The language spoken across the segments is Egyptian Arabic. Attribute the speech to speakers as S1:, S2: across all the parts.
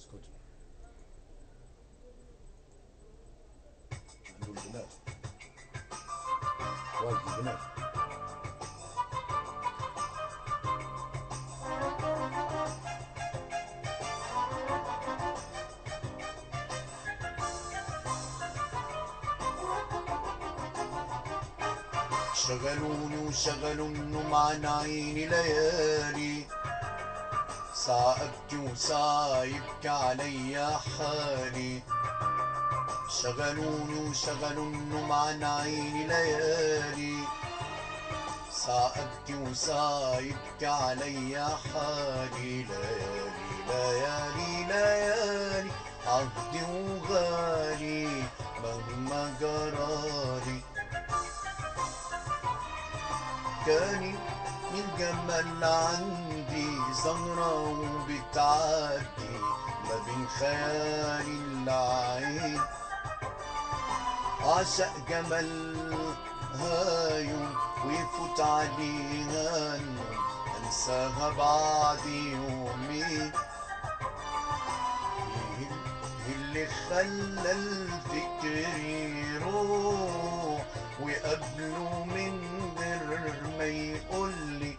S1: اسكت نقول بنات واجد بنات شغلوني وشغلوا النوم عن عيني ليالي ساعة ابكي وساعة يبكي عليا حالي شغلوني وشغلوا النوم عن عيني ليالي ساعة ابكي وساعة يبكي عليا حالي ليالي ليالي ليالي عهدي وغالي مهما جرالي كاني الجمال عندي زهرة وبتعدي ما بين خيالي العين عشق جمالها يوم ويفوت عليها النوم انساها بعد يومين اللي خلى الفكر يروح وقبله من غير ما يقولي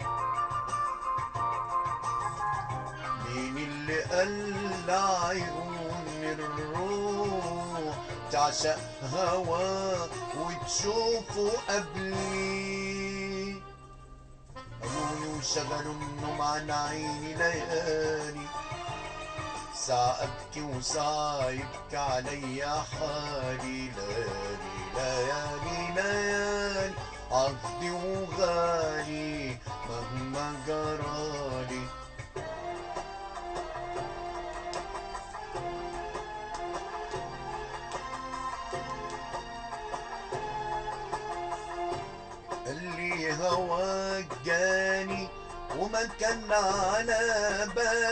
S1: مين اللي قال عيون الروح تعشق هوا وتشوفه قبلي قالولي وشغلوا النوم عن عيني ليالي ساعة ابكي وساعة يبكي عليا حالي ليالي ليالي ليالي عهدي وغالي مهما جرالي اللي هواك جاني وما كان على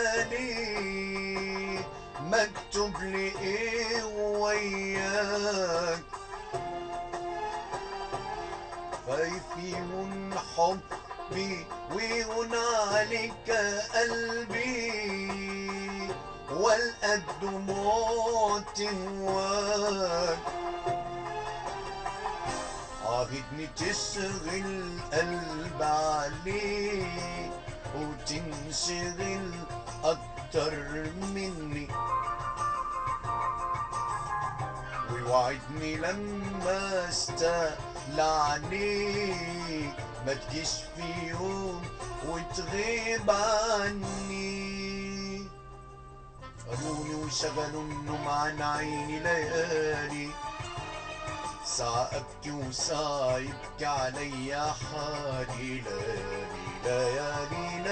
S1: بالي مكتوب لي ايه وياك خايف يهون حبي ويهون عليك قلبي والقى الدموع تهواك عاهدني تشغل قلب عليك وتنشغل أكتر مني ووعدني لما استقل عليك ما تجيش في يوم وتغيب عني قالولي وشغلوا النوم عن عيني ليالي ساعة أبكي وساعة يبكي عليا حالي ليالي ليالي